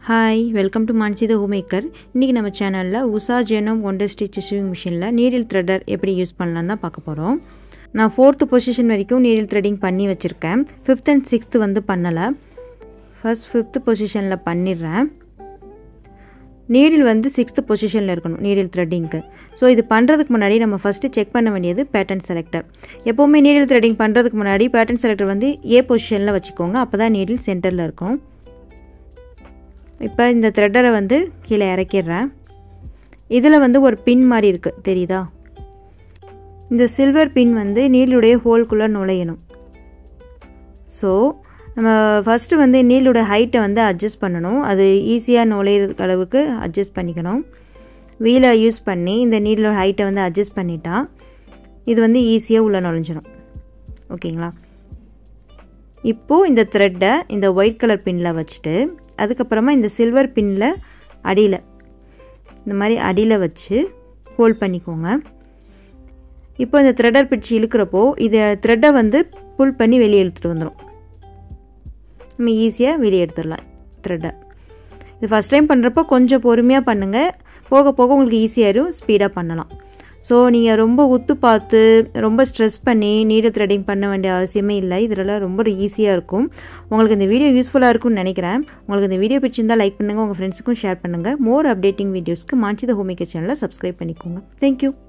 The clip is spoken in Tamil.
hi welcome to Mansi the homemaker இன்றைக்கி நம்ம சேனலில் Usha Janome wonder stitch swing மிஷினில் நீடில் த்ரெட்டர் எப்படி யூஸ் பண்ணலாம் தான் பார்க்க போகிறோம் நான் ஃபோர்த்து பொசிஷன் வரைக்கும் நீடில் த்ரெட்டிங் பண்ணி வச்சுருக்கேன் ஃபிஃப்த் அண்ட் சிக்ஸ்த்து வந்து பண்ணலை ஃபர்ஸ்ட் ஃபிஃப்த்து பொசிஷனில் பண்ணிடுறேன் நீடில் வந்து சிக்ஸ்த்து பொசிஷனில் இருக்கணும் நீடில் த்ரெட்டிங்க்கு ஸோ இது பண்ணுறதுக்கு முன்னாடி நம்ம ஃபஸ்ட்டு செக் பண்ண வேண்டியது பேட்டர்ன் செலக்டர் எப்போவுமே நீடில் த்ரெட்டிங் பண்ணுறதுக்கு முன்னாடி பேட்டர்ன் செலக்டர் வந்து ஏ பொசிஷனில் வச்சுக்கோங்க அப்போ தான் நீடில் சென்டரில் இருக்கும் இப்போ இந்த த்ரெட்டரை வந்து கீழே இறக்கிடுறேன் இதில் வந்து ஒரு பின் மாதிரி இருக்குது தெரியுதா இந்த சில்வர் பின் வந்து நீலுடைய ஹோல்குள்ளே நுழையணும் ஸோ நம்ம ஃபஸ்ட்டு வந்து நீலோட ஹைட்டை வந்து அட்ஜஸ்ட் பண்ணணும் அது ஈஸியாக நுழையிற அளவுக்கு அட்ஜஸ்ட் பண்ணிக்கணும் வீலை யூஸ் பண்ணி இந்த நீலோட ஹைட்டை வந்து அட்ஜஸ்ட் பண்ணிட்டா இது வந்து ஈஸியாக உள்ளே நுழைஞ்சிடும் ஓகேங்களா இப்போது இந்த த்ரெட்டை இந்த ஒயிட் கலர் பின்னில் வச்சுட்டு அதுக்கப்புறமா இந்த சில்வர் பின்னில் அடியில் இந்த மாதிரி அடியில் வச்சு ஹோல்ட் பண்ணிக்கோங்க இப்போ இந்த த்ரெட்டர் பிடிச்சி இழுக்கிறப்போ இதை த்ரெட்டை வந்து புல் பண்ணி வெளியே இழுத்துட்டு வந்துடும் நம்ம ஈஸியாக வெளியே எடுத்துடலாம் த்ரெட்டை இது ஃபஸ்ட் டைம் பண்ணுறப்போ கொஞ்சம் பொறுமையாக பண்ணுங்கள் போக போக உங்களுக்கு ஈஸியாகிடும் ஸ்பீடாக பண்ணலாம் ஸோ நீங்கள் ரொம்ப உத்து பார்த்து ரொம்ப ஸ்ட்ரெஸ் பண்ணி நீடு த்ரெட்டிங் பண்ண வேண்டிய அவசியமே இல்லை இதில் ரொம்ப ஈஸியாக இருக்கும் உங்களுக்கு இந்த வீடியோ யூஸ்ஃபுல்லாக இருக்கும்னு நினைக்கிறேன் உங்களுக்கு இந்த வீடியோ பிடிச்சிருந்தால் லைக் பண்ணுங்கள் உங்கள் ஃப்ரெண்ட்ஸுக்கும் ஷேர் பண்ணுங்கள் மோர் அப்டேட்டிங் வீடியோஸ்க்கு மான்சி த ஹோமிக்கர் சேனலை சப்ஸ்கிரைப் பண்ணிக்கோங்க தேங்க்யூ